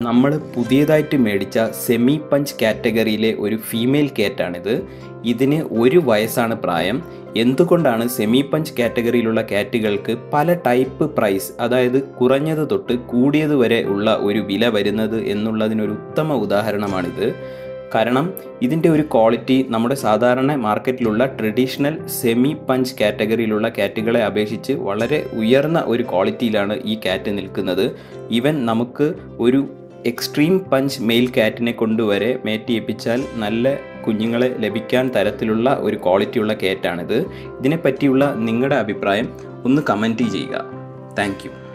നമ്മൾ പുതിയതായിട്ട് മേടിച്ച സെമി പഞ്ച് കാറ്റഗറിയിലെ ഒരു ഫീമെയിൽ കാറ്റാണിത് ഇതിന് ഒരു വയസ്സാണ് പ്രായം എന്തുകൊണ്ടാണ് സെമി പഞ്ച് കാറ്റഗറിയിലുള്ള കാറ്റുകൾക്ക് പല ടൈപ്പ് പ്രൈസ് അതായത് കുറഞ്ഞത് തൊട്ട് കൂടിയത് വരെ ഉള്ള ഒരു വില വരുന്നത് എന്നുള്ളതിനൊരു ഉത്തമ ഉദാഹരണമാണിത് കാരണം ഇതിൻ്റെ ഒരു ക്വാളിറ്റി നമ്മുടെ സാധാരണ മാർക്കറ്റിലുള്ള ട്രഡീഷണൽ സെമി പഞ്ച് കാറ്റഗറിയിലുള്ള കാറ്റുകളെ അപേക്ഷിച്ച് വളരെ ഉയർന്ന ഒരു ക്വാളിറ്റിയിലാണ് ഈ കാറ്റ് നിൽക്കുന്നത് ഈവൻ നമുക്ക് ഒരു എക്സ്ട്രീം പഞ്ച് മെയിൽ കാറ്റിനെ കൊണ്ടുവരെ മേറ്റിയേപ്പിച്ചാൽ നല്ല കുഞ്ഞുങ്ങളെ ലഭിക്കാൻ തരത്തിലുള്ള ഒരു ക്വാളിറ്റിയുള്ള കാറ്റാണിത് ഇതിനെപ്പറ്റിയുള്ള നിങ്ങളുടെ അഭിപ്രായം ഒന്ന് കമൻറ്റ് ചെയ്യുക താങ്ക്